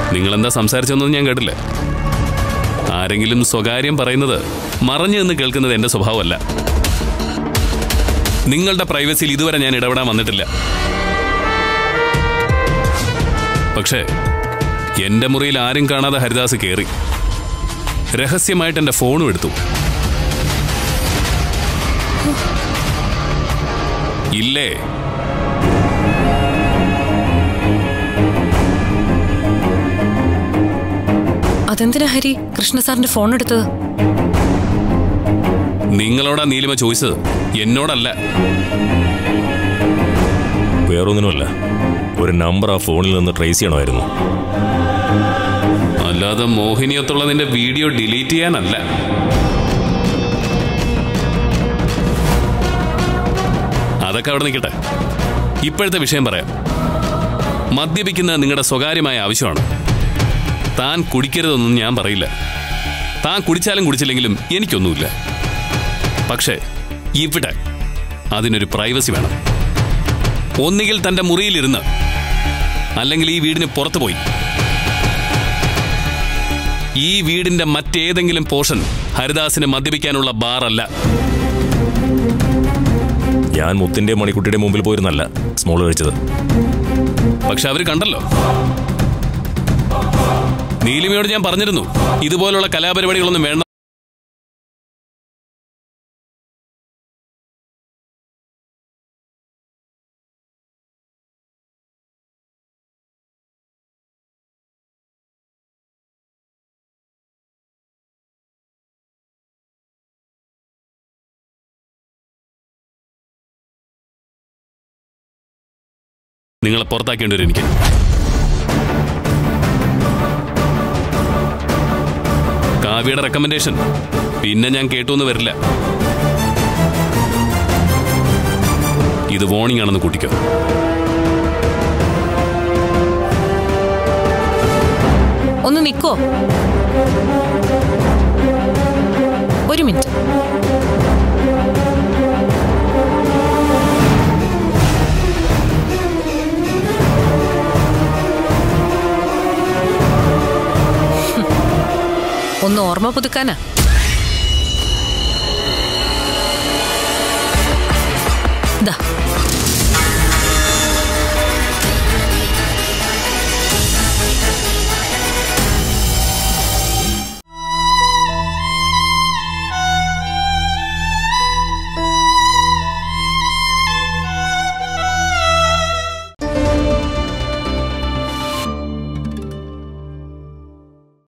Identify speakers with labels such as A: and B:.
A: നിങ്ങളെന്താ സംസാരിച്ചൊന്നും ഞാൻ കേട്ടില്ല ആരെങ്കിലും സ്വകാര്യം പറയുന്നത് മറഞ്ഞു നിന്ന് കേൾക്കുന്നത് എന്റെ സ്വഭാവമല്ല നിങ്ങളുടെ പ്രൈവസിയിൽ ഇതുവരെ ഞാൻ ഇടപെടാൻ വന്നിട്ടില്ല പക്ഷേ എന്റെ മുറിയിൽ ആരും കാണാതെ ഹരിദാസ് കയറി രഹസ്യമായിട്ട് എന്റെ ഫോണും എടുത്തു ഇല്ലേ
B: അതെന്തിനാ ഹരി കൃഷ്ണ സാറിന്റെ ഫോൺ എടുത്തത്
A: നിങ്ങളോടാ നീലിമ ചോദിച്ചത് എന്നോടല്ല
C: വേറൊന്നിനുമല്ല ഒരു നമ്പർ ആ ഫോണിൽ നിന്ന് ട്രേസ് ചെയ്യണമായിരുന്നു
A: അല്ലാതെ മോഹിനിയത്തുള്ള നിന്റെ വീഡിയോ ഡിലീറ്റ് ചെയ്യാനല്ല അതൊക്കെ അവിടെ നിൽക്കട്ടെ ഇപ്പോഴത്തെ വിഷയം പറയാം മദ്യപിക്കുന്നത് നിങ്ങളുടെ സ്വകാര്യമായ ആവശ്യമാണ് താൻ കുടിക്കരുതെന്നും ഞാൻ പറയില്ല താൻ കുടിച്ചാലും കുടിച്ചില്ലെങ്കിലും എനിക്കൊന്നുമില്ല പക്ഷേ ഇവിടെ അതിനൊരു പ്രൈവസി വേണം ഒന്നുകിൽ തന്റെ മുറിയിലിരുന്ന് അല്ലെങ്കിൽ ഈ വീടിന് പുറത്തു പോയി ഈ വീടിന്റെ മറ്റേതെങ്കിലും പോർഷൻ ഹരിദാസിന് മദ്യപിക്കാനുള്ള ബാറല്ല
C: ഞാൻ മുത്തിന്റെ മണിക്കുട്ടിയുടെ മുമ്പിൽ പോയിരുന്നല്ല സ്മോൾ കഴിച്ചത്
A: പക്ഷെ അവര് കണ്ടല്ലോ നീലിമയോട് ഞാൻ പറഞ്ഞിരുന്നു ഇതുപോലുള്ള കലാപരിപാടികളൊന്നും വേണ്ട നിങ്ങളെ പുറത്താക്കേണ്ടി വരും എനിക്ക് കാവ്യയുടെ റെക്കമെൻഡേഷൻ പിന്നെ ഞാൻ കേട്ടു എന്ന് വരില്ല ഇത് വാർണിംഗ് ആണെന്ന് കൂട്ടിക്കോ
B: ഒന്ന് നിക്കോ ഒരു മിനിറ്റ് ഒന്ന് ഓർമ്മ പുതുക്കാനാ